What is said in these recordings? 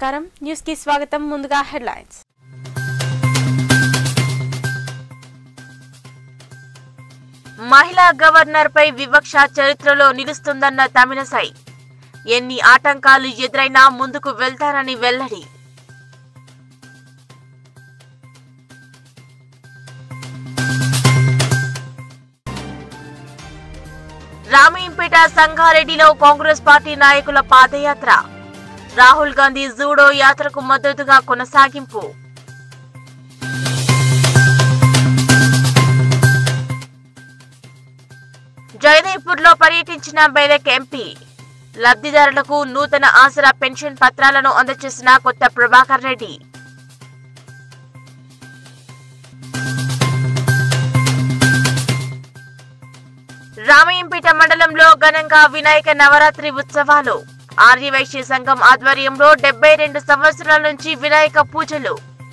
నమస్కారం న్యూస్ కి స్వాగతం ముందుగా హెడ్లైన్స్ మహిళా గవర్నర్ పై వివక్ష చరిత్రలో నిలుస్తుందన్న తమిళసై ఎన్ని ఆటంకాలు ఎదురైనా ముందుకు వెళ్తారని వెల్లడి రామయ్యంపేట సంగారెడ్డిలో కాంగ్రెస్ పార్టీ నాయకుల పాదయాత్ర రాహుల్ గాంధీ జూడో యాత్రకు మద్దతుగా కొనసాగింపు జయదేవ్పూర్ లో పర్యటించిన బైదక్ ఎంపీ లబ్ధిదారులకు నూతన ఆసరా పెన్షన్ పత్రాలను అందజేసిన కొత్త ప్రభాకర్ రెడ్డి రామయ్యంపేట మండలంలో ఘనంగా వినాయక నవరాత్రి ఉత్సవాలు ఆర్యవైశ్య సంఘం ఆధ్వర్యంలో డెబ్బై రెండు సంవత్సరాల నుంచి వినాయక పూజలు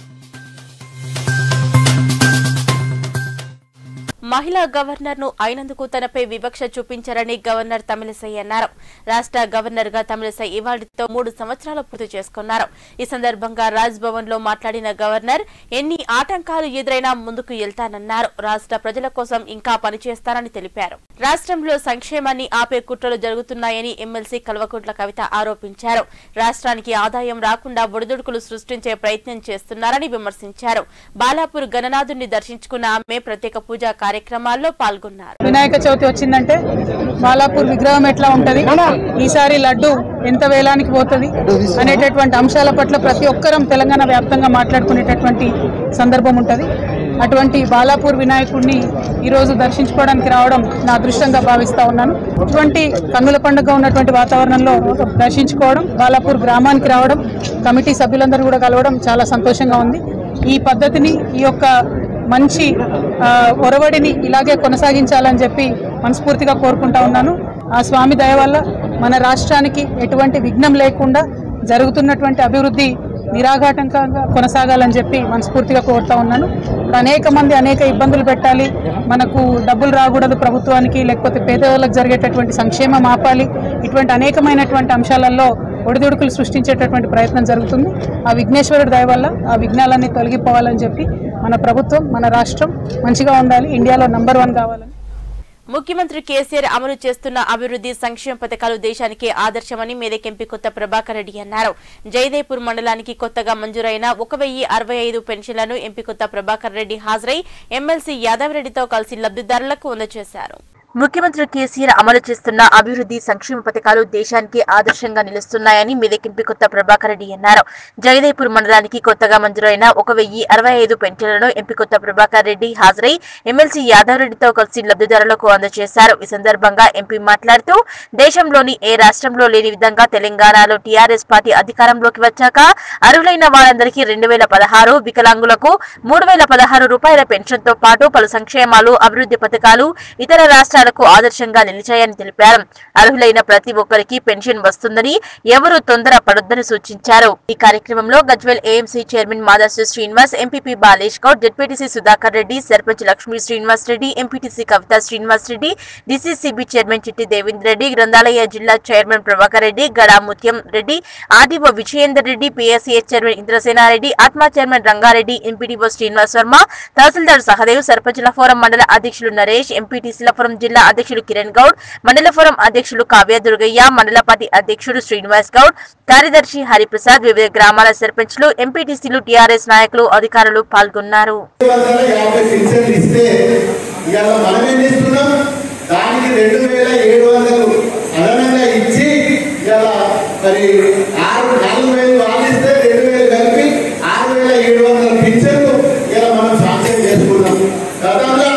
మహిళా గవర్నర్ ను అయినందుకు తనపై వివక్ష చూపించారని గవర్నర్ తమిళసై అన్నారు రాష్ట్ర గవర్నర్ గా తమిళసై ఇవాళతో మూడు సంవత్సరాలు పూర్తి చేసుకున్నారు ఈ సందర్భంగా రాజ్ భవన్ లో మాట్లాడిన గవర్నర్ ఎన్ని ఆటంకాలు ఎదురైనా ముందుకు వెళ్తానన్నారు రాష్ట్ర ప్రజల కోసం ఇంకా పనిచేస్తానని తెలిపారు రాష్ట్రంలో సంక్షేమాన్ని ఆపే కుట్రలు జరుగుతున్నాయని ఎమ్మెల్సీ కల్వకుంట్ల కవిత ఆరోపించారు రాష్ట్రానికి ఆదాయం రాకుండా ఒడిదుడుకులు సృష్టించే ప్రయత్నం చేస్తున్నారని విమర్శించారు బాలాపూర్ గణనాథుని దర్శించుకున్న ఆమె ప్రత్యేక పూజా కార్యక్రమాల్లో పాల్గొన్నారు వినాయక చవితి వచ్చిందంటే బాలాపూర్ విగ్రహం ఎట్లా ఉంటది ఈసారి లడ్డు ఎంత వేలానికి పోతుంది అనేటటువంటి అంశాల పట్ల ప్రతి ఒక్కరం తెలంగాణ వ్యాప్తంగా మాట్లాడుకునేటటువంటి సందర్భం ఉంటది అటువంటి బాలాపూర్ వినాయకుడిని ఈరోజు దర్శించుకోవడానికి రావడం నా అదృష్టంగా భావిస్తా ఉన్నాను ఇటువంటి కన్నుల పండుగ ఉన్నటువంటి వాతావరణంలో దర్శించుకోవడం బాలాపూర్ గ్రామానికి రావడం కమిటీ సభ్యులందరూ కూడా కలవడం చాలా సంతోషంగా ఉంది ఈ పద్ధతిని ఈ యొక్క మంచి ఆ, ఒరవడిని ఇలాగే కొనసాగించాలని చెప్పి మనస్ఫూర్తిగా కోరుకుంటా ఉన్నాను ఆ స్వామి దయ వల్ల మన రాష్ట్రానికి ఎటువంటి విఘ్నం లేకుండా జరుగుతున్నటువంటి అభివృద్ధి నిరాఘాటంకంగా కొనసాగాలని చెప్పి మనస్ఫూర్తిగా కోరుతా ఉన్నాను ఇప్పుడు అనేక మంది అనేక ఇబ్బందులు పెట్టాలి మనకు డబ్బులు రాకూడదు ప్రభుత్వానికి లేకపోతే పేదవాళ్ళకి జరిగేటటువంటి సంక్షేమం ఆపాలి ఇటువంటి అనేకమైనటువంటి అంశాలలో ఒడిదుడుకులు సృష్టించేటటువంటి ప్రయత్నం జరుగుతుంది ఆ విఘ్నేశ్వరుడి దయ వల్ల ఆ విఘ్నాలన్నీ తొలగిపోవాలని చెప్పి మన ప్రభుత్వం మన రాష్ట్రం మంచిగా ఉండాలి ఇండియాలో నంబర్ వన్ కావాలని ముఖ్యమంత్రి కేసీఆర్ అమలు చేస్తున్న అభివృద్ధి సంక్షేమ పథకాలు దేశానికి ఆదర్శమని మేదక్ ఎంపీ కొత్త ప్రభాకర్ రెడ్డి అన్నారు జయదేపూర్ మండలానికి కొత్తగా మంజూరైన ఒక వెయ్యి అరవై ఐదు పెన్షన్లను ఎంపీ కొత్త ప్రభాకర్ రెడ్డి హాజరై ఎమ్మెల్సీ యాదవ్ రెడ్డితో కలిసి లబ్ధిదారులకు అందజేశారు ముఖ్యమంత్రి కేసీఆర్ అమలు చేస్తున్న అభివృద్ధి సంక్షేమ పథకాలు దేశానికి ఆదర్శంగా నిలుస్తున్నాయని మెదకింపి కొత్త ప్రభాకర్ రెడ్డి అన్నారు జగదేపూర్ మండలానికి కొత్తగా మంజూరైన ఒక వెయ్యి అరవై ఐదు పెన్షన్లను ఎంపీ కొత్త ప్రభాకర్ రెడ్డి హాజరై ఎమ్మెల్సీ యాదవ్ రెడ్డితో కలిసి లబ్ధిదారులకు అందజేశారు ఈ సందర్భంగా ఎంపీ మాట్లాడుతూ దేశంలోని ఏ రాష్ట్రంలో లేని విధంగా తెలంగాణలో టీఆర్ఎస్ పార్టీ అధికారంలోకి వచ్చాక అర్హులైన వారందరికీ రెండు వేల పదహారు వికలాంగులకు మూడు వేల పదహారు రూపాయల పెన్షన్ తో పాటు పలు సంక్షేమాలు అభివృద్ధి పథకాలు ఇతర రాష్ట్రాలకు ఆదర్శంగా నిలిచాయని తెలిపారు అర్హులైన ప్రతి ఒక్కరికి పెన్షన్ వస్తుందని ఎవరూ తొందర పడొద్దని సూచించారు ఈ కార్యక్రమంలో Gajwel AMC chairman Madasu Srinivas MPP Balesh Goud ZPTC Sudhakar Reddy sarpanch Lakshmi Srinivas Reddy MPTC Kavitha Srinivas Reddy DCCB chairman Chitti Devendra Reddy గ్రంథాలయ జిల్లా chairman Prabhakar Reddy Gada Mutyam Reddy RDO Vijayender Reddy PSCS chairman Indrasena Reddy ATMA chairman Ranga Reddy MPDO Srinivas Varma tahsildar Sahadev సర్పంచుల ఫోరం మండల అధ్యక్షులు నరేష్ ఎంపీటీసీల ఫోరం జిల్లా అధ్యక్షులు కిరణ్ గౌడ్ మండల ఫోరం అధ్యక్షులు కావ్య దుర్గయ్య మండల పార్టీ అధ్యక్షుడు శ్రీనివాస్ గౌడ్ కార్యదర్శి హరిప్రసాద్ వివిధ గ్రామాల సర్పంచ్లు ఎంపీటీసీలు టీఆర్ఎస్ నాయకులు అధికారులు పాల్గొన్నారు వందల యాభై పింఛన్లు ఇస్తే ఇవాళ మనం ఏం చేస్తున్నాం దానికి రెండు వేల ఏడు వందలు అదనంగా ఇచ్చి ఇవాళ మరి ఆరు నాలుగు వేలు వాళ్ళు ఇస్తే రెండు వేలు కలిపి ఆరు వేల ఏడు వందల పింఛన్లు ఇలా మనం సాంక్షన్ చేసుకున్నాం గతంలో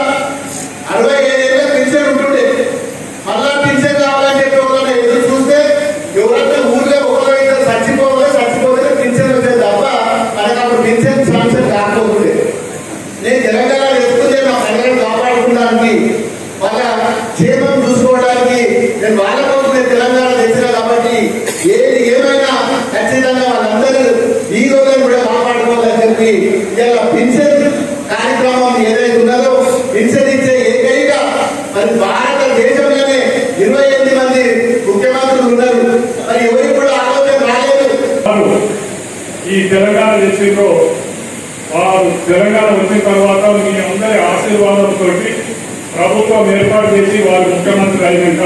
అరవై ఐదేళ్ళ పింఛన్ ఉంటుండే మళ్ళా పింఛన్ కావాలని చెప్పి ఎవరైనా ఎదురు చూస్తే ఎవరైనా ఊర్లో ఒకరో ఇద్దరు చచ్చిపోవాలి చచ్చిపోతే పింఛన్ వచ్చేది తప్ప మనకు అప్పుడు పింఛన్ సాంక్షన్ కాకపోతుండే నేను తెలంగాణ ఎత్తుకుంటే మా ప్రజలను కాపాడుకోవడానికి వాళ్ళ క్షేమం చూసుకోవడానికి నేను వాళ్ళ కోసం నేను తెలంగాణ తెచ్చిన కాబట్టి ఏది ఏమైనా ఖచ్చితంగా వాళ్ళందరూ ఈ రోజున కూడా కాపాడుకోవాలని చెప్పి ఇలా పింఛన్ కార్యక్రమం ఏదైతే ఉన్నదో పింఛన్ ఇచ్చే ఏకైక మరి భారతదేశంలోనే ఇరవై ఎనిమిది మంది ముఖ్యమంత్రులు ఉన్నారు మరి ఎవరికి కూడా ఆలోచన రాలేదు తెచ్చిండ్రో వారు తెలంగాణ వచ్చిన తర్వాత మీ అందరి ఆశీర్వాదంతో ప్రభుత్వం ఏర్పాటు చేసి వారు ముఖ్యమంత్రి అయినాక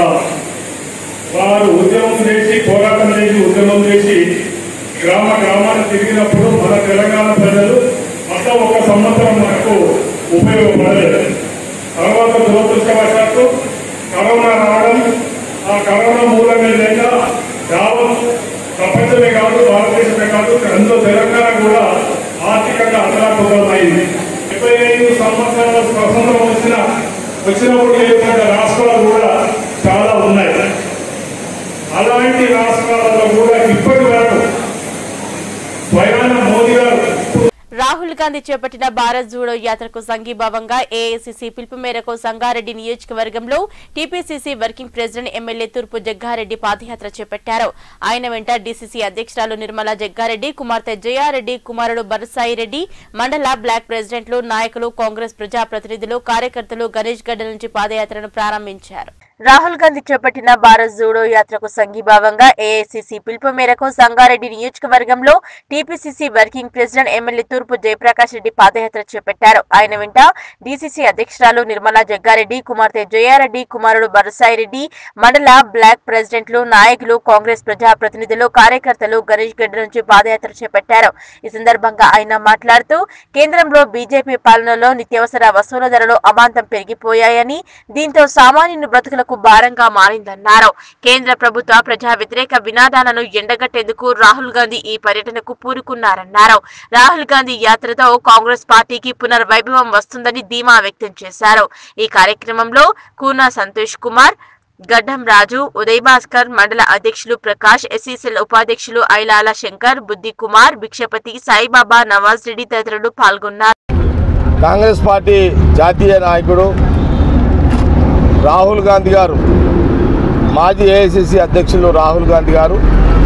వారు ఉద్యమం చేసి పోరాటం చేసి ఉద్యమం చేసి గ్రామ గ్రామాన్ని తిరిగినప్పుడు మన తెలంగాణ ప్రజలు మొత్తం ఒక సంవత్సరం మనకు ఉపయోగపడలేదు తర్వాత దురదృష్టవశాత్తు కరోనా రావడం ఆ కరోనా మూలంగా లేక యావత్ ప్రపంచమే కాదు భారతదేశమే కాదు అందులో తెలంగాణ కూడా ఆర్థికంగా అతలాకుతలమైంది డెబ్బై ఐదు సంవత్సరాల స్వతంత్రం వచ్చిన వచ్చినప్పుడు ఏర్పడ్డ రాష్ట్రాలు కూడా చాలా ఉన్నాయి అలాంటి రాష్ట్రాలలో కూడా ఇప్పటి వరకు స్వయాన మోదీ గారు రాహుల్ గాంధీ చేపట్టిన భారత్ జూడో యాత్రకు సంఘీభావంగా ఏఐసిసి పిలుపు మేరకు సంగారెడ్డి నియోజకవర్గంలో టీపీసీసీ వర్కింగ్ ప్రెసిడెంట్ ఎమ్మెల్యే తూర్పు జగ్గారెడ్డి పాదయాత్ర చేపట్టారు ఆయన వెంట డీసీసీ అధ్యక్షురాలు నిర్మలా జగ్గారెడ్డి కుమార్తె జయారెడ్డి కుమారుడు బరసాయి రెడ్డి మండల బ్లాక్ ప్రెసిడెంట్లు నాయకులు కాంగ్రెస్ ప్రజాప్రతినిధులు కార్యకర్తలు గణేష్ గడ్డ నుంచి పాదయాత్రను ప్రారంభించారు రాహుల్ గాంధీ చేపట్టిన భారత్ జూడో యాత్రకు సంఘీభావంగా ఏఐసిసి పిలుపు మేరకు సంగారెడ్డి నియోజకవర్గంలో టీపీసీసీ వర్కింగ్ ప్రెసిడెంట్ ఎమ్మెల్యే తూర్పు జయప్రకాష్ రెడ్డి పాదయాత్ర చేపట్టారు ఆయన వెంట డీసీసీ అధ్యక్షురాలు నిర్మలా జగ్గారెడ్డి కుమార్తె జయారెడ్డి కుమారుడు బరసాయి రెడ్డి మండల బ్లాక్ ప్రెసిడెంట్లు నాయకులు కాంగ్రెస్ ప్రజాప్రతినిధులు కార్యకర్తలు గణేష్ గడ్డ నుంచి పాదయాత్ర చేపట్టారు ఈ సందర్భంగా ఆయన మాట్లాడుతూ కేంద్రంలో బీజేపీ పాలనలో నిత్యావసర వస్తువుల ధరలు అమాంతం పెరిగిపోయాయని దీంతో సామాన్యుని బ్రతుకులకు భారంగా మారిందన్నారు కేంద్ర ప్రభుత్వ ప్రజా వ్యతిరేక వినాదాలను ఎండగట్టేందుకు రాహుల్ గాంధీ ఈ పర్యటనకు పూనుకున్నారన్నారు రాహుల్ గాంధీ యాత్రతో కాంగ్రెస్ పార్టీకి పునర్వైభవం వస్తుందని ధీమా వ్యక్తం చేశారు ఈ కార్యక్రమంలో కూనా సంతోష్ కుమార్ గడ్డం రాజు ఉదయ్ భాస్కర్ మండల అధ్యక్షులు ప్రకాష్ ఎస్సీసీఎల్ ఉపాధ్యక్షులు ఐలాల శంకర్ బుద్ధి కుమార్ భిక్షపతి సాయిబాబా నవాజ్ రెడ్డి తదితరులు పాల్గొన్నారు కాంగ్రెస్ పార్టీ జాతీయ నాయకుడు రాహుల్ గాంధీ గారు మాజీ ఏఐసిసి అధ్యక్షులు రాహుల్ గాంధీ గారు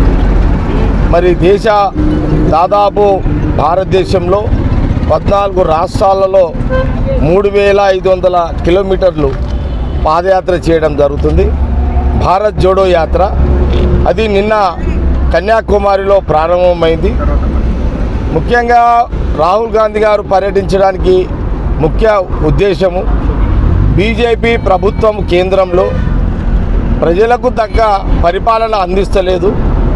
మరి దేశ దాదాపు భారతదేశంలో పద్నాలుగు రాష్ట్రాలలో మూడు వేల ఐదు వందల కిలోమీటర్లు పాదయాత్ర చేయడం జరుగుతుంది భారత్ జోడో యాత్ర అది నిన్న కన్యాకుమారిలో ప్రారంభమైంది ముఖ్యంగా రాహుల్ గాంధీ గారు పర్యటించడానికి ముఖ్య ఉద్దేశము బీజేపీ ప్రభుత్వం కేంద్రంలో ప్రజలకు తగ్గ పరిపాలన అందిస్తలేదు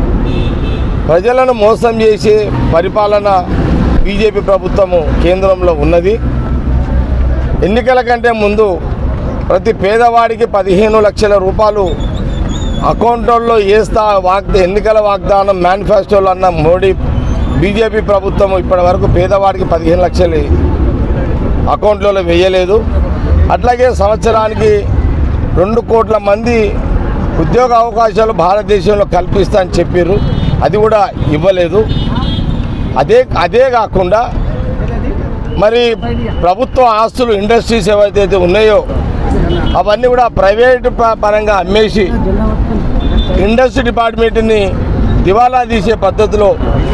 ప్రజలను మోసం చేసే పరిపాలన బీజేపీ ప్రభుత్వము కేంద్రంలో ఉన్నది ఎన్నికల కంటే ముందు ప్రతి పేదవాడికి పదిహేను లక్షల రూపాయలు అకౌంట్లో వేస్తా వాగ్ద ఎన్నికల వాగ్దానం మేనిఫెస్టోలో అన్న మోడీ బీజేపీ ప్రభుత్వం ఇప్పటి వరకు పేదవాడికి పదిహేను లక్షలు అకౌంట్లలో వేయలేదు అట్లాగే సంవత్సరానికి రెండు కోట్ల మంది ఉద్యోగ అవకాశాలు భారతదేశంలో కల్పిస్తా అని చెప్పారు అది కూడా ఇవ్వలేదు అదే అదే కాకుండా మరి ప్రభుత్వ ఆస్తులు ఇండస్ట్రీస్ ఏవైతే ఉన్నాయో అవన్నీ కూడా ప్రైవేట్ ప- పరంగా అమ్మేసి ఇండస్ట్రీ డిపార్ట్మెంట్ని దివాలా తీసే పద్ధతిలో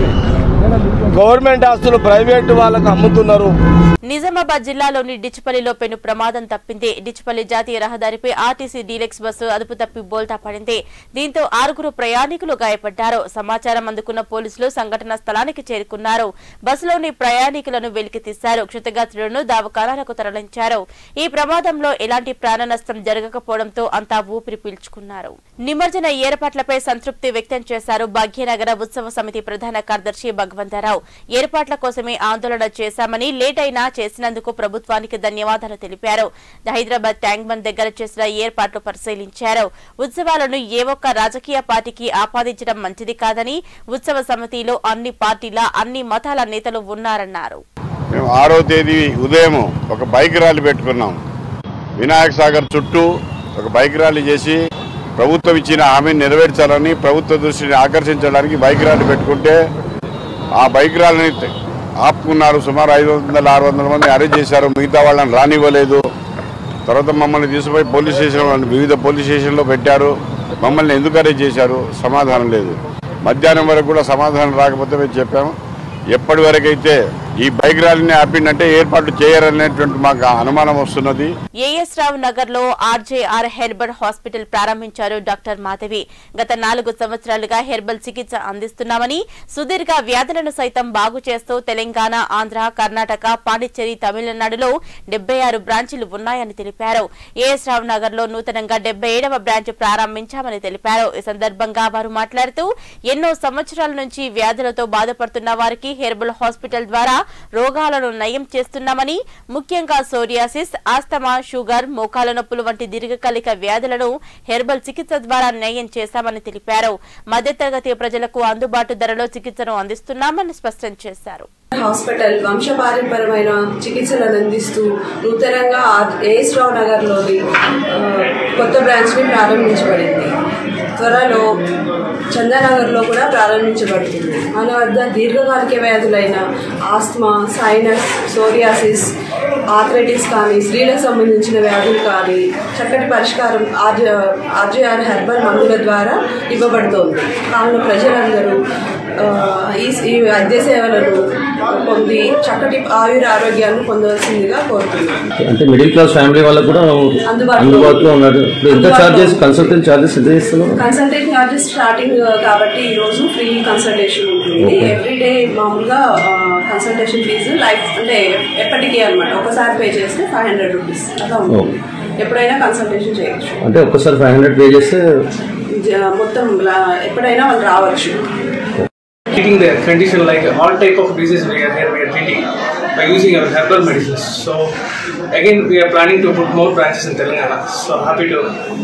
గవర్నమెంట్ ఆస్తులు ప్రైవేట్ వాళ్ళకు అమ్ముతున్నారు నిజామాబాద్ జిల్లాలోని డిచ్పల్లిలో పెను ప్రమాదం తప్పింది డిచ్పల్లి జాతీయ రహదారిపై ఆర్టీసీ డీలక్స్ బస్సు అదుపు తప్పి బోల్తా పడింది దీంతో ఆరుగురు ప్రయాణికులు గాయపడ్డారు సమాచారం అందుకున్న పోలీసులు సంఘటన స్థలానికి చేరుకున్నారు బస్సులోని ప్రయాణికులను వెలికి తీశారు క్షతగాత్రులను దవాఖానాలకు తరలించారు ఈ ప్రమాదంలో ఎలాంటి ప్రాణ నష్టం జరగకపోవడంతో అంతా ఊపిరి పీల్చుకున్నారు నిమజ్జన ఏర్పాట్లపై సంతృప్తి వ్యక్తం చేశారు భాగ్యనగర ఉత్సవ సమితి ప్రధాన కార్యదర్శి భగవంతరావు ఏర్పాట్ల కోసమే ఆందోళన చేశామని లేట్ అయినా చేసినందుకు ప్రభుత్వానికి ధన్యవాదాలు తెలిపారు హైదరాబాద్ ట్యాంక్ బండ్ దగ్గర చేసిన ఏర్పాట్లు పరిశీలించారు ఉత్సవాలను ఏ ఒక్క రాజకీయ పార్టీకి ఆపాదించడం మంచిది కాదని ఉత్సవ సమితిలో అన్ని పార్టీల అన్ని మతాల నేతలు ఉన్నారన్నారు మేము ఆరో తేదీ ఉదయం ఒక బైక్ ర్యాలీ పెట్టుకున్నాం వినాయక సాగర్ చుట్టూ ఒక బైక్ ర్యాలీ చేసి ప్రభుత్వం ఇచ్చిన హామీని నెరవేర్చాలని ప్రభుత్వ దృష్టిని ఆకర్షించడానికి బైక్ ర్యాలీ పెట్టుకుంటే ఆ బైక్ ర్యాలీని ఆపుకున్నారు సుమారు ఐదు వందల ఆరు వందల మంది అరెస్ట్ చేశారు మిగతా వాళ్ళని రానివ్వలేదు తర్వాత మమ్మల్ని తీసుకుపోయి పోలీస్ స్టేషన్ వివిధ పోలీస్ స్టేషన్లో పెట్టారు మమ్మల్ని ఎందుకు అరెస్ట్ చేశారు సమాధానం లేదు మధ్యాహ్నం వరకు కూడా సమాధానం రాకపోతే మేము చెప్పాము ఎప్పటి వరకైతే ఈ బైక్ ర్యాలీని ఆపిండంటే ఏర్పాటు చేయరనేటువంటి మాకు అనుమానం వస్తున్నది ఏఎస్ రావు నగర్ లో ఆర్జేఆర్ హెర్బల్ హాస్పిటల్ ప్రారంభించారు డాక్టర్ మాధవి గత నాలుగు సంవత్సరాలుగా హెర్బల్ చికిత్స అందిస్తున్నామని సుదీర్ఘ వ్యాధులను సైతం బాగు చేస్తూ తెలంగాణ ఆంధ్ర కర్ణాటక పాండిచ్చేరి తమిళనాడులో డెబ్బై ఆరు బ్రాంచీలు ఉన్నాయని తెలిపారు ఏఎస్ రావు నగర్ లో నూతనంగా డెబ్బై ఏడవ బ్రాంచ్ ప్రారంభించామని తెలిపారు ఈ సందర్భంగా వారు మాట్లాడుతూ ఎన్నో సంవత్సరాల నుంచి వ్యాధులతో బాధపడుతున్న వారికి హెర్బల్ హాస్పిటల్ ద్వారా రోగాలను నయం చేస్తున్నామని ముఖ్యంగా సోరియాసిస్ ఆస్తమా షుగర్ మోకాల నొప్పులు వంటి దీర్ఘకాలిక వ్యాధులను హెర్బల్ చికిత్స ద్వారా నయం చేశామని తెలిపారు మధ్యతరగతి ప్రజలకు అందుబాటు ధరలో చికిత్సను అందిస్తున్నామని స్పష్టం చేశారు హాస్పిటల్ వంశపారంపరమైన చికిత్సలను అందిస్తూ నూతనంగా ఏఎస్ రావు నగర్లోని ఆ, కొత్త బ్రాంచ్ని ప్రారంభించబడింది త్వరలో చందానగర్లో కూడా ప్రారంభించబడుతుంది మన వద్ద దీర్ఘకాలిక వ్యాధులైన ఆస్మా సైనస్ సోరియాసిస్ ఆథరైటిస్ కానీ స్త్రీలకు సంబంధించిన వ్యాధులు కానీ చక్కటి పరిష్కారం ఆర్జ ఆర్జీఆర్ హెర్బల్ మందుల ద్వారా ఇవ్వబడుతోంది కావున ప్రజలందరూ ఆ, ఈ ఈ వైద్య సేవలను పొంది చక్కటి ఆయుర ఆరోగ్యాన్ని పొందవలసిందిగా కోరుతున్నాను అంటే మిడిల్ క్లాస్ ఫ్యామిలీ వాళ్ళకు కూడా అందుబాటులో- అందుబాటులో ఉన్నారు ఇప్పుడు ఎంత అందుబాటులో- చార్జెస్ కన్సల్టెంట్ చార్జెస్ ఎంత ఇస్తున్నాం కన్సల్టేషన్ చార్జెస్ స్టార్టింగ్ కాబట్టి ఈ రోజు ఫ్రీ కన్సల్టేషన్ ఉంటుంది ఎవ్రీ డే మామూలుగా కన్సల్టేషన్ ఫీజు లైఫ్ అంటే ఎప్పటికీ అనమాట ఒకసారి పే చేస్తే ఫైవ్ హండ్రెడ్ రూపీస్ అలా ఉంటుంది ఎప్పుడైనా కన్సల్టేషన్ చేయొచ్చు అంటే ఒక్కసారి ఫైవ్ హండ్రెడ్ పే చేస్తే జ- మొత్తం లా- ఎప్పుడైనా వాళ్ళు రావచ్చు treating the condition like all type of diseases we are here we are treating by using our herbal medicines so again we are planning to put more branches in telangana so happy to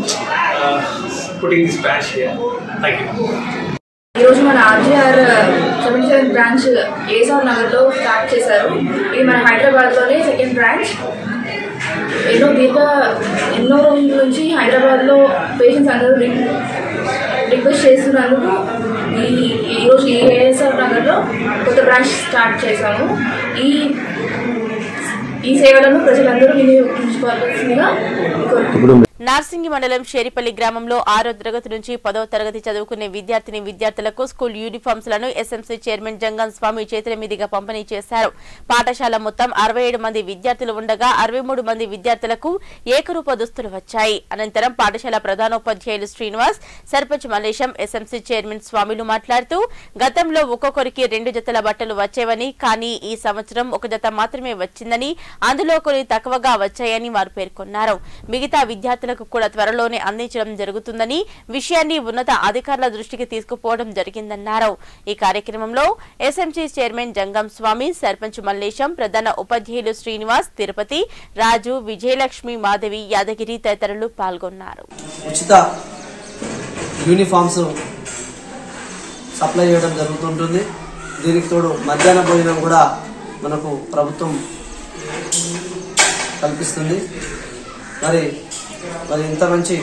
uh, putting this branch here thank you ఈరోజు మన RGR seventy seven branch ఏసార్ నగర్లో start చేశారు ఇది మన హైదరాబాద్లోనే second branch ఎన్నో దీర్ఘ ఎన్నో రోజుల నుంచి హైదరాబాద్లో పేషెంట్స్ అందరూ రి- రిక్వెస్ట్ చేస్తున్నందుకు ఈ ఈరోజు ఈ ఏఎస్ఆర్ నగర్లో కొత్త బ్రాంచ్ స్టార్ట్ చేశాము ఈ ఈ సేవలను ప్రజలందరూ వినియోగించుకోవాల్సిందిగా కోరుతున్నాను నార్సింగి మండలం షేరిపల్లి గ్రామంలో ఆరో తరగతి నుంచి పదో తరగతి చదువుకునే విద్యార్థిని విద్యార్థులకు స్కూల్ యూనిఫామ్స్ లను ఎస్ఎంసీ చైర్మన్ జంగం స్వామి చేతుల మీదుగా పంపిణీ చేశారు పాఠశాల మొత్తం అరవై ఏడు మంది విద్యార్థులు ఉండగా అరవై మూడు మంది విద్యార్థులకు ఏకరూప దుస్తులు వచ్చాయి అనంతరం పాఠశాల ప్రధానోపాధ్యాయులు శ్రీనివాస్ సర్పంచ్ మలేశం ఎస్ఎంసీ చైర్మన్ స్వామిలు మాట్లాడుతూ గతంలో ఒక్కొక్కరికి రెండు జతల బట్టలు వచ్చేవని కానీ ఈ సంవత్సరం ఒక జత మాత్రమే వచ్చిందని అందులో కొన్ని తక్కువగా వచ్చాయని వారు పేర్కొన్నారు మిగతా విద్యార్థులకు కూడా త్వరలోనే అందించడం జరుగుతుందని విషయాన్ని ఉన్నత అధికారుల దృష్టికి తీసుకుపోవడం జరిగిందన్నారు ఈ కార్యక్రమంలో ఎస్ఎంసీ చైర్మన్ జంగం స్వామి సర్పంచ్ మల్లేశం ప్రధాన ఉపాధ్యాయులు శ్రీనివాస్ తిరుపతి రాజు విజయలక్ష్మి మాధవి యాదగిరి తదితరులు పాల్గొన్నారు ఉచిత యూనిఫామ్స్ సప్లై చేయడం జరుగుతుంటుంది దీనికి తోడు మధ్యాహ్న భోజనం కూడా మనకు ప్రభుత్వం కల్పిస్తుంది మరి మరి ఇంత మంచి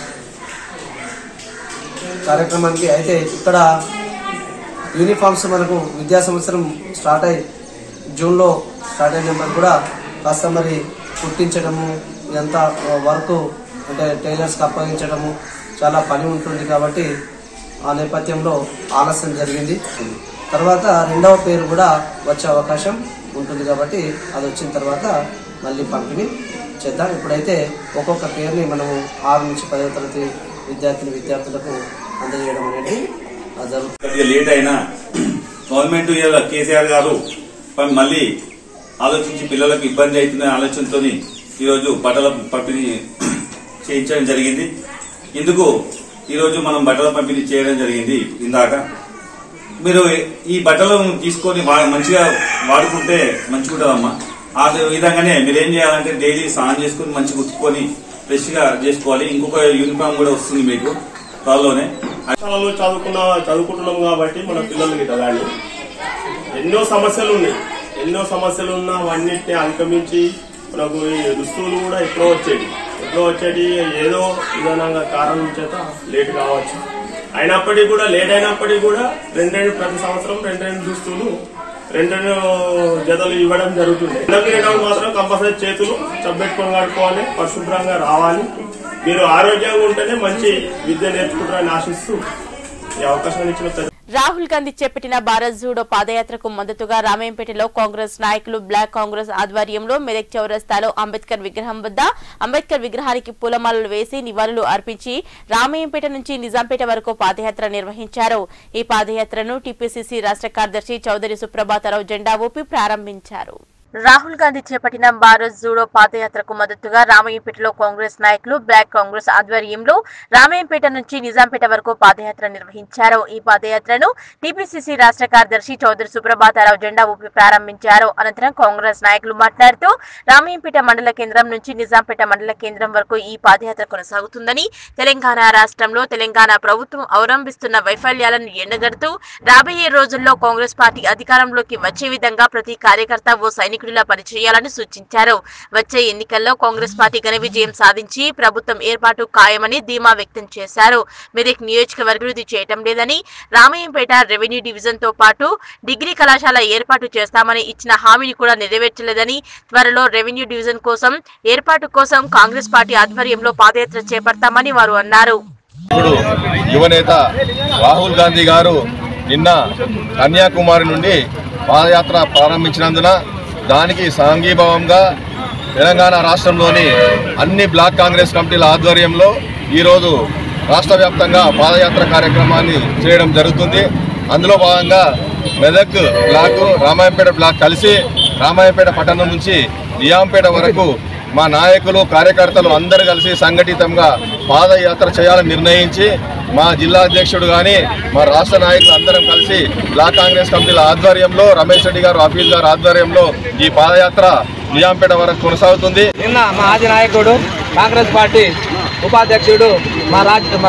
కార్యక్రమానికి అయితే ఇక్కడ యూనిఫామ్స్ మనకు విద్యా సంవత్సరం స్టార్ట్ అయి జూన్లో స్టార్ట్ అయినప్పుడు కూడా కాస్త మరి కుట్టించడము ఇదంతా వర్క్ అంటే టైలర్స్కి అప్పగించడము చాలా పని ఉంటుంది కాబట్టి ఆ నేపథ్యంలో ఆలస్యం జరిగింది తర్వాత రెండవ పేరు కూడా వచ్చే అవకాశం ఉంటుంది కాబట్టి అది వచ్చిన తర్వాత మళ్ళీ పంపిణీ చేద్దాం ఇప్పుడైతే ఒక్కొక్క పేరుని మనము ఆరు నుంచి పదవ తరగతి విద్యార్థిని విద్యార్థులకు అందజేయడం అనేది ఆ, జరుగుతుంది కొద్దిగా లేట్ అయినా గవర్నమెంట్ ఇవాళ కేసీఆర్ గారు ప- మళ్ళీ ఆలోచించి పిల్లలకు ఇబ్బంది అవుతుందనే ఆలోచనతో ఈరోజు బట్టల పంపిణీ చేయించడం జరిగింది ఇందుకు ఈరోజు మనం బట్టల పంపిణీ చేయడం జరిగింది ఇందాక మీరు ఈ బట్టలను తీసుకొని వా- మంచిగా వాడుకుంటే మంచిగుంటుందమ్మా ఆ విధంగానే మీరు ఏం చేయాలంటే డైలీ స్నానం చేసుకుని మంచిగా ఉతుక్కొని ఫ్రెష్ గా చేసుకోవాలి ఇంకొక యూనిఫామ్ కూడా వస్తుంది మీకు త్వరలోనే పాఠశాలలో చదువుకున్న చదువుకుంటున్నాం కాబట్టి మన పిల్లలకి కదండి ఎన్నో సమస్యలు ఉన్నాయి ఎన్నో సమస్యలు ఉన్నా అవన్నిటిని అధిగమించి మనకు ఈ దుస్తులు కూడా ఎప్పుడో వచ్చేటి ఎప్పుడో వచ్చేటి ఏదో విధానంగా కారణం చేత లేట్ కావచ్చు అయినప్పటికీ కూడా లేట్ అయినప్పటికీ కూడా రెండు రెండు ప్రతి సంవత్సరం రెండు రెండు దుస్తులు రెండు రెండు జతలు ఇవ్వడం జరుగుతుంది ఎండకు మాత్రం కంపల్సరీ చేతులు చబ్బెట్టుకొని కడుక్కోవాలి పరిశుభ్రంగా రావాలి మీరు ఆరోగ్యంగా ఉంటేనే మంచి విద్య నేర్చుకుంటారని ఆశిస్తూ ఈ అవకాశాన్ని ఇచ్చిన ప్రతి రాహుల్ గాంధీ చేపట్టిన భారత్ జూడో పాదయాత్రకు మద్దతుగా రామేంపేటలో కాంగ్రెస్ నాయకులు బ్లాక్ కాంగ్రెస్ ఆధ్వర్యంలో మెదక్ చౌరస్తాలో అంబేద్కర్ విగ్రహం వద్ద అంబేద్కర్ విగ్రహానికి పూలమాలలు వేసి నివాళులు అర్పించి రామయ్యంపేట నుంచి నిజాంపేట వరకు పాదయాత్ర నిర్వహించారు ఈ పాదయాత్రను టీపీసీసీ రాష్ట్ర కార్యదర్శి చౌదరి సుప్రభాతరావు జెండా ఊపి ప్రారంభించారు రాహుల్ గాంధీ చేపట్టిన భారత్ జూడో పాదయాత్రకు మద్దతుగా రామయ్యపేటలో కాంగ్రెస్ నాయకులు బ్లాక్ కాంగ్రెస్ ఆధ్వర్యంలో రామయ్యపేట నుంచి నిజాంపేట వరకు పాదయాత్ర నిర్వహించారు ఈ పాదయాత్రను టీపీసీసీ రాష్ట్ర కార్యదర్శి చౌదరి సుప్రభాతారావు జెండా ఊపి ప్రారంభించారు అనంతరం కాంగ్రెస్ నాయకులు మాట్లాడుతూ రామయ్యంపేట మండల కేంద్రం నుంచి నిజాంపేట మండల కేంద్రం వరకు ఈ పాదయాత్ర కొనసాగుతుందని తెలంగాణ రాష్ట్రంలో తెలంగాణ ప్రభుత్వం అవలంబిస్తున్న వైఫల్యాలను ఎండగడుతూ రాబోయే రోజుల్లో కాంగ్రెస్ పార్టీ అధికారంలోకి వచ్చే విధంగా ప్రతి కార్యకర్త ఓ సైనికుడిలా పనిచేయాలని సూచించారు వచ్చే ఎన్నికల్లో కాంగ్రెస్ పార్టీ ఘన విజయం సాధించి ప్రభుత్వం ఏర్పాటు ఖాయమని ధీమా వ్యక్తం చేశారు మెదక్ నియోజకవర్గ అభివృద్ధి చేయటం లేదని రామయ్యంపేట రెవెన్యూ డివిజన్ తో పాటు డిగ్రీ కళాశాల ఏర్పాటు చేస్తామని ఇచ్చిన హామీని కూడా నెరవేర్చలేదని త్వరలో రెవెన్యూ డివిజన్ కోసం ఏర్పాటు కోసం కాంగ్రెస్ పార్టీ ఆధ్వర్యంలో పాదయాత్ర చేపడతామని వారు అన్నారు ఇప్పుడు యువనేత రాహుల్ గాంధీ గారు నిన్న కన్యాకుమారి నుండి పాదయాత్ర ప్రారంభించినందున దానికి సాంఘీభావంగా తెలంగాణ రాష్ట్రంలోని అన్ని బ్లాక్ కాంగ్రెస్ కమిటీల ఆధ్వర్యంలో ఈరోజు రాష్ట్ర వ్యాప్తంగా పాదయాత్ర కార్యక్రమాన్ని చేయడం జరుగుతుంది అందులో భాగంగా మెదక్ బ్లాక్ రామాయంపేట బ్లాక్ కలిసి రామాయంపేట పట్టణం నుంచి నియాంపేట వరకు మా నాయకులు కార్యకర్తలు అందరూ కలిసి సంఘటితంగా పాదయాత్ర చేయాలని నిర్ణయించి మా జిల్లా అధ్యక్షుడు కానీ మా రాష్ట్ర నాయకులు అందరం కలిసి బ్లాక్ కాంగ్రెస్ కమిటీల ఆధ్వర్యంలో రమేష్ రెడ్డి గారు ఆఫీస్ గారు ఆధ్వర్యంలో ఈ పాదయాత్ర నిజాంపేట వరకు కొనసాగుతుంది నిన్న మా ఆది నాయకుడు కాంగ్రెస్ పార్టీ ఉపాధ్యక్షుడు మా రాజ్ మా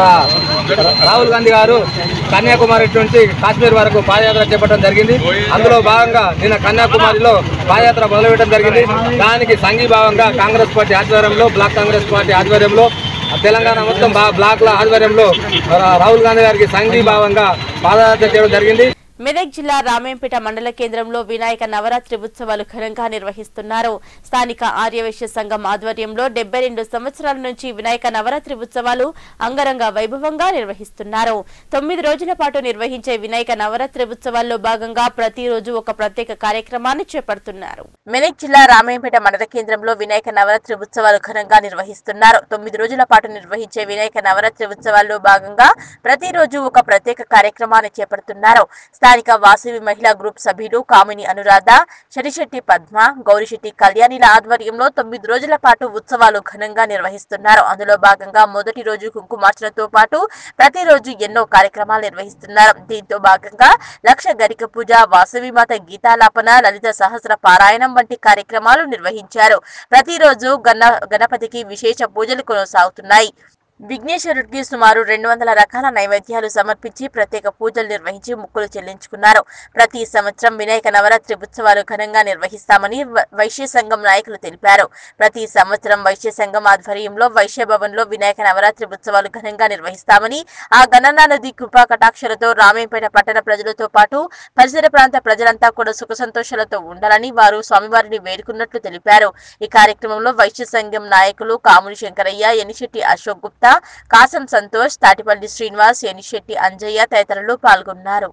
రాహుల్ గాంధీ గారు కన్యాకుమారి నుంచి కాశ్మీర్ వరకు పాదయాత్ర చేపట్టడం జరిగింది అందులో భాగంగా నిన్న కన్యాకుమారిలో పాదయాత్ర మొదలుపెట్టడం జరిగింది దానికి సంఘీభావంగా కాంగ్రెస్ పార్టీ ఆధ్వర్యంలో బ్లాక్ కాంగ్రెస్ పార్టీ ఆధ్వర్యంలో తెలంగాణ మొత్తం బా- బ్లాక్ల ఆధ్వర్యంలో రా- రాహుల్ గాంధీ గారికి సంఘీభావంగా పాదయాత్ర చేయడం జరిగింది మెదక్ జిల్లా రామేంపేట మండల కేంద్రంలో వినాయక నవరాత్రి ఉత్సవాలు ఘనంగా నిర్వహిస్తున్నారు స్థానిక ఆర్యవైశ్య సంఘం ఆధ్వర్యంలో డెబ్బై రెండు సంవత్సరాల నుంచి వినాయక నవరాత్రి ఉత్సవాలు అంగరంగ వైభవంగా నిర్వహిస్తున్నారు తొమ్మిది రోజుల పాటు నిర్వహించే వినాయక నవరాత్రి ఉత్సవాల్లో భాగంగా ప్రతిరోజు ఒక ప్రత్యేక కార్యక్రమాన్ని చేపడుతున్నారు మెదక్ జిల్లా రామాయంపేట మండల కేంద్రంలో వినాయక నవరాత్రి ఉత్సవాలు ఘనంగా నిర్వహిస్తున్నారు తొమ్మిది రోజుల పాటు నిర్వహించే వినాయక నవరాత్రి ఉత్సవాల్లో భాగంగా ప్రతిరోజు ఒక ప్రత్యేక కార్యక్రమాన్ని చేపడుతున్నారు స్థానిక వాసవి మహిళా గ్రూప్ సభ్యులు కామిని అనురాధ శరిశెట్టి పద్మ గౌరిశెట్టి కళ్యాణిల ఆధ్వర్యంలో తొమ్మిది రోజుల పాటు ఉత్సవాలు ఘనంగా నిర్వహిస్తున్నారు అందులో భాగంగా మొదటి రోజు కుంకుమార్చనతో పాటు ప్రతిరోజు ఎన్నో కార్యక్రమాలు నిర్వహిస్తున్నారు దీంతో భాగంగా లక్ష గరిక పూజ వాసవి మాత గీతాలాపన లలిత సహస్ర పారాయణం వంటి కార్యక్రమాలు నిర్వహించారు ప్రతిరోజు గణ గణపతికి విశేష పూజలు కొనసాగుతున్నాయి విఘ్నేశ్వరుడికి సుమారు రెండు వందల రకాల నైవేద్యాలు సమర్పించి ప్రత్యేక పూజలు నిర్వహించి ముక్కులు చెల్లించుకున్నారు ప్రతి సంవత్సరం వినాయక నవరాత్రి ఉత్సవాలు ఘనంగా నిర్వహిస్తామని వ- వైశ్య సంఘం నాయకులు తెలిపారు ప్రతి సంవత్సరం వైశ్య సంఘం ఆధ్వర్యంలో వైశ్య భవన్ లో వినాయక నవరాత్రి ఉత్సవాలు ఘనంగా నిర్వహిస్తామని ఆ గణనా నది కృపా కటాక్షలతో రామేంపేట పట్టణ ప్రజలతో పాటు పరిసర ప్రాంత ప్రజలంతా కూడా సుఖ సంతోషాలతో ఉండాలని వారు స్వామివారిని వేడుకున్నట్లు తెలిపారు ఈ కార్యక్రమంలో వైశ్య సంఘం నాయకులు కాముని శంకరయ్య ఎనిశెట్టి అశోక్ గుప్తా కాసం సంతోష్ తాటిపల్లి శ్రీనివాస్ ఎనిశెట్టి అంజయ్య తదితరులు పాల్గొన్నారు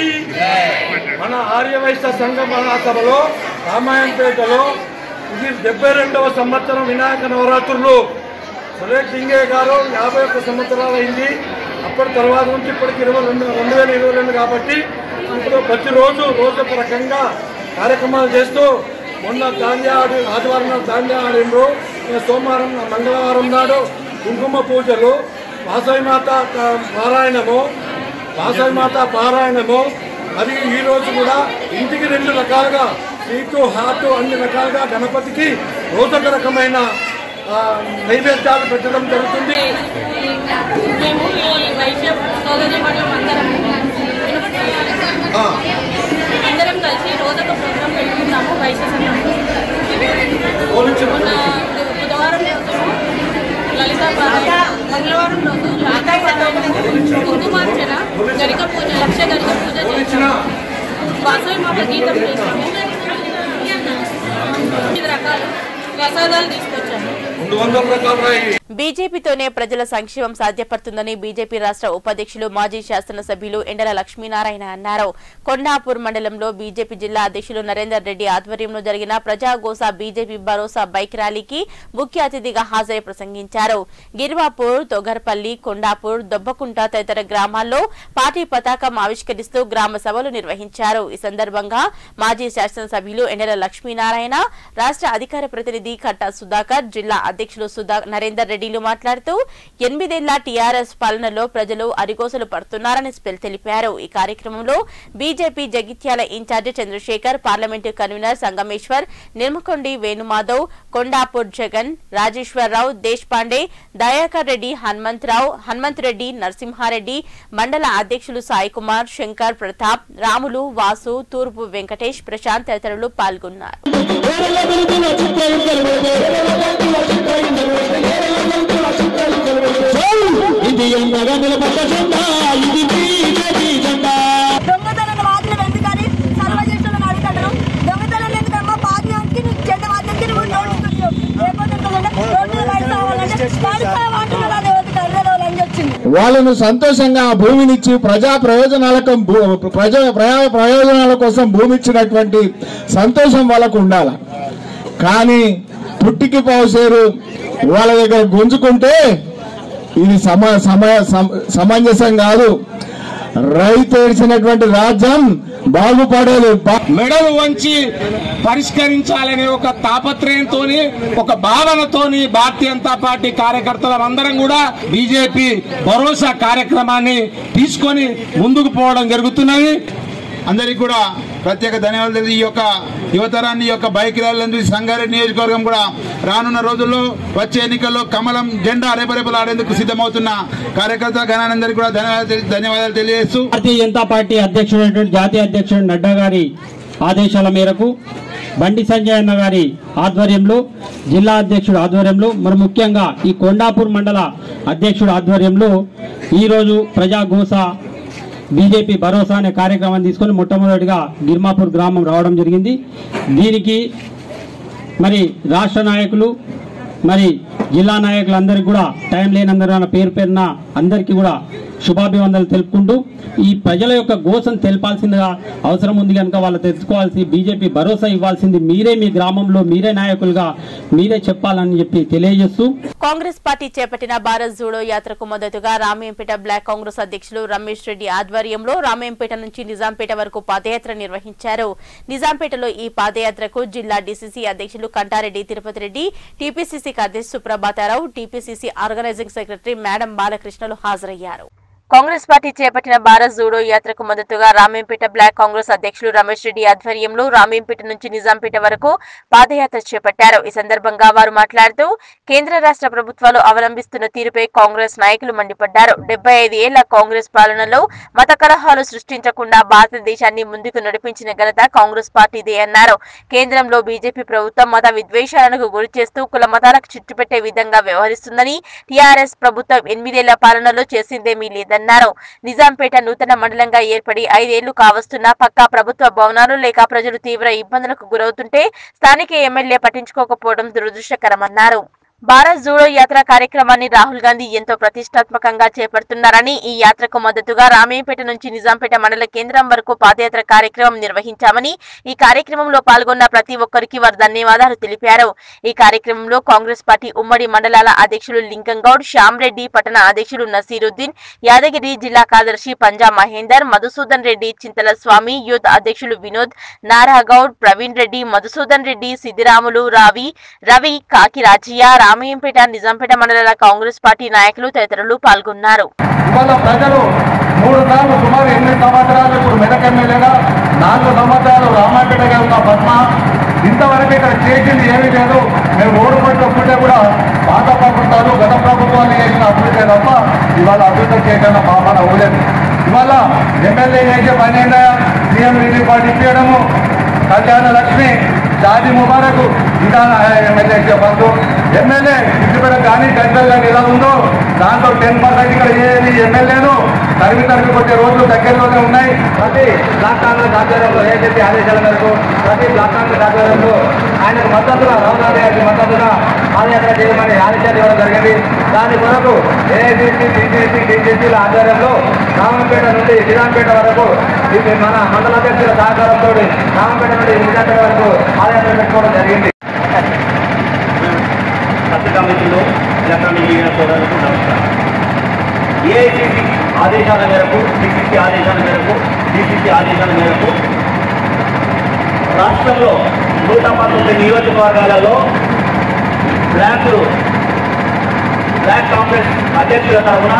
మన ఆర్యవైశ్య సంఘ మహాసభలో రామాయణపేటలో ఇది డెబ్బై రెండవ సంవత్సరం వినాయక నవరాత్రులు సురేష్ సింగే గారు యాభై ఒక్క సంవత్సరాలు అయింది అప్పటి తర్వాత నుంచి ఇప్పటికి ఇరవై రెండు రెండు వేల ఇరవై రెండు కాబట్టి ఇప్పుడు ప్రతిరోజు రోజు ఒక రకంగా కార్యక్రమాలు చేస్తూ మొన్న దాండ్యా ఆడి ఆదివారం నాడు దాండ్యా ఆడిండ్రు ఇక సోమవారం మంగళవారం నాడు కుంకుమ పూజలు వాసవి మాత పారాయణము వాసవి మాత పారాయణము మరియు ఈ రోజు కూడా ఇంటికి రెండు రకాలుగా స్వీటు హాట్ అన్ని రకాలుగా గణపతికి రోజొక రకమైన ఆ, నైవేద్యాలు పెట్టడం జరుగుతుంది మేము ఈ వైశ్య సోదరి మరియు అందరం ఆ, అందరం కలిసి రోజొక ప్రోగ్రాం పెట్టుకుంటాము వైశ్య సంఘం మొన్న బుధవారం రోజు లలిత పారాయణ మంగళవారం రోజు లలిత పారాయణ కుంకుమార్చన గరిక పూజ లక్ష గరిక పూజ చేసాము వాసవి మాత గీతం చేసాము ఐదు రకాలు ప్రసాదాలు తీసుకొచ్చాము రెండు వందల రకాల రాయి బీజేపీతోనే ప్రజల సంక్షేమం సాధ్యపడుతుందని బీజేపీ రాష్ట్ర ఉపాధ్యక్షులు మాజీ శాసనసభ్యులు ఎండల లక్ష్మీనారాయణ అన్నారు కొండాపూర్ మండలంలో బీజేపీ జిల్లా అధ్యక్షులు నరేందర్ రెడ్డి ఆధ్వర్యంలో జరిగిన ప్రజాగోస బీజేపీ భరోసా బైక్ ర్యాలీకి ముఖ్య అతిథిగా హాజరై ప్రసంగించారు గిర్వాపూర్ తొగర్పల్లి కొండాపూర్ దొబ్బకుంట తదితర గ్రామాల్లో పార్టీ పతాకం ఆవిష్కరిస్తూ గ్రామ సభలు నిర్వహించారు ఈ సందర్భంగా మాజీ శాసనసభ్యులు ఎండల లక్ష్మీనారాయణ రాష్ట్ర అధికార ప్రతినిధి కట్టా సుధాకర్ జిల్లా అధ్యక్షులు సుధా నరేందర్ రెడ్డిలు మాట్లాడుతూ ఎనిమిదేళ్ల టీఆర్ఎస్ పాలనలో ప్రజలు అరిగోసలు పడుతున్నారని స్పెల్ తెలిపారు ఈ కార్యక్రమంలో బీజేపీ జగిత్యాల ఇన్ఛార్జి చంద్రశేఖర్ పార్లమెంటు కన్వీనర్ సంగమేశ్వర్ నిర్మకొండి వేణుమాధవ్ కొండాపూర్ జగన్ రాజేశ్వరరావు దేశ్పాండే దయాకర్ రెడ్డి హనుమంతరావు హనుమంత్ రెడ్డి నరసింహారెడ్డి మండల అధ్యక్షులు సాయి కుమార్ శంకర్ ప్రతాప్ రాములు వాసు తూర్పు వెంకటేష్ ప్రశాంత్ తదితరులు పాల్గొన్నారు ఇది ఎండగా నిలబడ్డ జెండా ఇది బీజేపీ జెండా దొంగతనం వాదులు ఎందుకని సర్వజేషన్లను అడుగుతాడు దొంగతనం ఎందుకమ్మా పాద్యానికి నువ్వు చెడ్డ వాద్యానికి నువ్వు నోడుతున్నావు లేకపోతే రోడ్డు రైతు కావాలంటే పైసా వాటిలో వాళ్ళు కర్రలోని వచ్చింది వాళ్ళను సంతోషంగా ఆ భూమినిచ్చి ప్రజా ప్రయోజనాలకు భూ- ప్రజా ప్రయా- ప్రయోజనాల కోసం భూమి ఇచ్చినటువంటి సంతోషం వాళ్ళకు ఉండాలి కానీ పుట్టికి పోసేరు వాళ్ళ దగ్గర గుంజుకుంటే ఇది సమ సమ- సమ- సమంజసం కాదు రైతు ఏడ్చినటువంటి రాజ్యం బాగుపడేది బా- మెడలు వంచి పరిష్కరించాలనే ఒక తాపత్రయంతో ఒక భావనతోని భారతీయ జనతా పార్టీ కార్యకర్తలం అందరం కూడా బీజేపీ భరోసా కార్యక్రమాన్ని తీసుకొని ముందుకు పోవడం జరుగుతున్నది అందరికీ కూడా ప్రత్యేక ధన్యవాదాలు తెలియ ఈ యొక్క యువతరాన్ని ఈ యొక్క బైక్ ర్యాలీలందు సంగారెడ్డి నియోజకవర్గం కూడా రానున్న రోజుల్లో వచ్చే ఎన్నికల్లో కమలం జెండా రేపరేపలు ఆడేందుకు సిద్ధమవుతున్న కార్యకర్తల గణానందరికీ కూడా ధన్యవాదాలు తెలి- ధన్యవాదాలు తెలియజేస్తూ భారతీయ జనతా పార్టీ అధ్యక్షుడైనటువంటి జాతీయ అధ్యక్షుడు నడ్డా గారి ఆదేశాల మేరకు బండి సంజయ్ అన్న గారి ఆధ్వర్యంలో జిల్లా అధ్యక్షుడు ఆధ్వర్యంలో మరి ముఖ్యంగా ఈ కొండాపూర్ మండల అధ్యక్షుడు ఆధ్వర్యంలో ఈరోజు ప్రజాఘోష బీజేపీ భరోసా అనే కార్యక్రమాన్ని తీసుకొని మొట్టమొదటిగా గిర్మాపూర్ గ్రామం రావడం జరిగింది దీనికి మరి రాష్ట్ర నాయకులు మరి జిల్లా నాయకులందరికీ కూడా టైం లేనందరూ పేరు పేరున అందరికీ కూడా శుభాభివందనలు తెలుపుకుంటూ ఈ ప్రజల యొక్క గోసం తెలపాల్సిందిగా అవసరం ఉంది కనుక వాళ్ళు తెలుసుకోవాల్సి బీజేపీ భరోసా ఇవ్వాల్సింది మీరే మీ గ్రామంలో మీరే నాయకులుగా మీరే చెప్పాలని చెప్పి తెలియజేస్తూ కాంగ్రెస్ పార్టీ చేపట్టిన భారత్ జూడో యాత్రకు మద్దతుగా రామేంపేట బ్లాక్ కాంగ్రెస్ అధ్యక్షులు రమేష్ రెడ్డి ఆధ్వర్యంలో రామేంపేట నుంచి నిజాంపేట వరకు పాదయాత్ర నిర్వహించారు నిజాంపేటలో ఈ పాదయాత్రకు జిల్లా డీసీసీ అధ్యక్షులు కంటారెడ్డి తిరుపతి రెడ్డి టీపీసీసీ కార్యదర్శి Suprabhata Rao TPCC organising secretary madam బాలకృష్ణలు హాజరయ్యారు కాంగ్రెస్ పార్టీ చేపట్టిన భారత్ జూడో యాత్రకు మద్దతుగా రామేంపేట బ్లాక్ కాంగ్రెస్ అధ్యక్షులు రమేష్ రెడ్డి ఆధ్వర్యంలో రామేంపేట నుంచి నిజాంపేట వరకు పాదయాత్ర చేపట్టారు ఈ సందర్భంగా వారు మాట్లాడుతూ కేంద్ర రాష్ట్ర ప్రభుత్వాలు అవలంబిస్తున్న తీరుపై కాంగ్రెస్ నాయకులు మండిపడ్డారు డెబ్బై ఐదు ఏళ్ల కాంగ్రెస్ పాలనలో మత కలహాలు సృష్టించకుండా భారతదేశాన్ని ముందుకు నడిపించిన ఘనత కాంగ్రెస్ పార్టీదే అన్నారు కేంద్రంలో బీజేపీ ప్రభుత్వం మత విద్వేషాలకు గురి చేస్తూ కుల మతాలకు చుట్టుపెట్టే విధంగా వ్యవహరిస్తుందని టీఆర్ఎస్ ప్రభుత్వం ఎనిమిదేళ్ల పాలనలో చేసిందేమీ లేదన్నారు నిజాంపేట నూతన మండలంగా ఏర్పడి ఐదేళ్లు కావస్తున్నా పక్కా ప్రభుత్వ భవనాలు లేక ప్రజలు తీవ్ర ఇబ్బందులకు గురవుతుంటే స్థానిక ఎమ్మెల్యే పట్టించుకోకపోవడం దురదృష్టకరమన్నారు భారత్ జోడో యాత్ర కార్యక్రమాన్ని రాహుల్ గాంధీ ఎంతో ప్రతిష్టాత్మకంగా చేపడుతున్నారని ఈ యాత్రకు మద్దతుగా రామేపేట నుంచి నిజాంపేట మండల కేంద్రం వరకు పాదయాత్ర కార్యక్రమం నిర్వహించామని ఈ కార్యక్రమంలో పాల్గొన్న ప్రతి ఒక్కరికి వారు ధన్యవాదాలు తెలిపారు ఈ కార్యక్రమంలో కాంగ్రెస్ పార్టీ ఉమ్మడి మండలాల అధ్యక్షులు లింగంగౌడ్ శ్యామ్ రెడ్డి పట్టణ అధ్యక్షులు నసీరుద్దీన్ యాదగిరి జిల్లా కార్యదర్శి పంజా మహేందర్ మధుసూదన్ రెడ్డి చింతల స్వామి యూత్ అధ్యక్షులు వినోద్ నారాగౌడ్ ప్రవీణ్ రెడ్డి మధుసూదన్ రెడ్డి సిద్దిరాములు రావి రవి కాకి రాజయ్య రామయ్యంపేట నిజాంపేట మండలాల కాంగ్రెస్ పార్టీ నాయకులు తదితరులు పాల్గొన్నారు ఇవాళ ప్రజలు మూడు సార్లు సుమారు ఎనిమిది సంవత్సరాలు ఇప్పుడు మెదక్ ఎమ్మెల్యేగా నాలుగు సంవత్సరాలు రామాపేట గారు పద్మ ఇంతవరకు ఇక్కడ చేసింది ఏమీ లేదు మేము ఓడిపోయి ఒప్పుంటే కూడా పాత ప్రభుత్వాలు గత ప్రభుత్వాలు చేసిన అభివృద్ధి తప్ప ఇవాళ అభివృద్ధి చేయడం పాపన ఊలేదు ఇవాళ ఎమ్మెల్యే చేసే పని ఏంటా సీఎం రిలీఫ్ ఫండ్ ఇప్పించడము కళ్యాణ లక్ష్మి షాది ముబారక్ ఇంకా ఎమ్మెల్యే ఇచ్చే ఫండ్ ఎమ్మెల్యే ఇక్కడ కానీ గంటలు కానీ ఎలా ఉందో దాంట్లో టెన్ పర్సెంట్ ఇక్కడ ఏది ఎమ్మెల్యేను తరిమి తరిమి కొట్టే రోజులు దగ్గరలోనే ఉన్నాయి ప్రతి బ్లాక్ కాంగ్రెస్ ఆధ్వర్యంలో ఏజెపీ ఆదేశాల మేరకు ప్రతి బ్లాక్ కాంగ్రెస్ ఆధ్వర్యంలో ఆయనకు మద్దతుగా రామనాథ్ గారికి మద్దతుగా పాదయాత్ర చేయమని ఆదేశాలు ఇవ్వడం జరిగింది దాని కొరకు ఏఐసిసి టీసీసీ టీసీసీల ఆధ్వర్యంలో రామంపేట నుండి నిజాంపేట వరకు ఇది మన మండల అధ్యక్షుల సహకారంతో రామంపేట నుండి నిజాంపేట వరకు పాదయాత్ర పెట్టుకోవడం జరిగింది పత్రికా మిత్రులు ఎలక్ట్రానిక్ మీడియా సోదరులకు నమస్కారం ఏఐసిసి ఆదేశాల మేరకు డిసిసి ఆదేశాల మేరకు డిసిసి ఆదేశాల మేరకు రాష్ట్రంలో నూట పంతొమ్మిది నియోజకవర్గాలలో బ్లాక్లు బ్లాక్ కాంగ్రెస్ అధ్యక్షుల తరఫున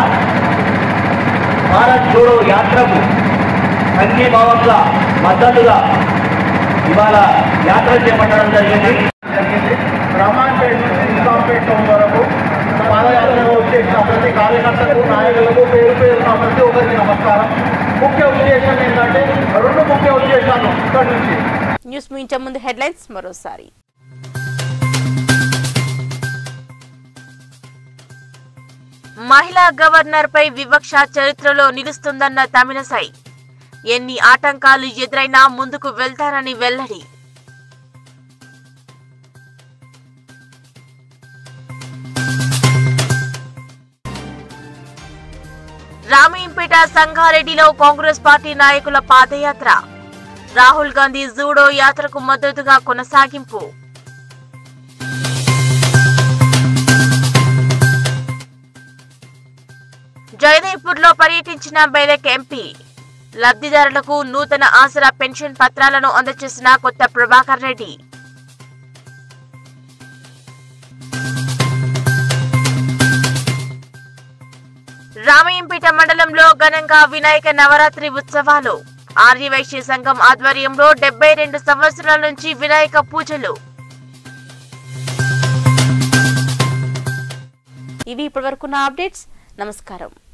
భారత్ జోడో యాత్రకు సంఘీభావంగా మద్దతుగా ఇవాళ యాత్ర చేపట్టడం జరిగింది రామాయణపేట నుంచి నిజాంపేట వరకు పాదయాత్రలో వచ్చేసిన ప్రతి కార్యకర్తకు నాయకులకు పేరు పేరున ప్రతి ఒక్కరికి నమస్కారం ముఖ్య ఉద్దేశం ఏంటంటే రెండు ముఖ్య ఉద్దేశాలు ఇక్కడి నుంచి న్యూస్ ముగించే ముందు హెడ్లైన్స్ మరోసారి మహిళా గవర్నర్ పై వివక్ష చరిత్రలో నిలుస్తుందన్న తమిళసై ఎన్ని ఆటంకాలు ఎదురైనా ముందుకు వెళ్తారని వెల్లడి రామయ్యంపేట సంగారెడ్డిలో కాంగ్రెస్ పార్టీ నాయకుల పాదయాత్ర రాహుల్ గాంధీ జూడో యాత్రకు మద్దతుగా కొనసాగింపు జయదేవ్పూర్ లో పర్యటించిన బైలక్ ఎంపీ లబ్ధిదారులకు నూతన ఆసరా పెన్షన్ పత్రాలను అందజేసిన కొత్త ప్రభాకర్ రెడ్డి రామయ్యంపేట మండలంలో ఘనంగా వినాయక నవరాత్రి ఉత్సవాలు ఆర్యవైశ్య సంఘం ఆధ్వర్యంలో డెబ్బై రెండు సంవత్సరాల నుంచి వినాయక పూజలు ఇవి ఇప్పటివరకున్న అప్డేట్స్ నమస్కారం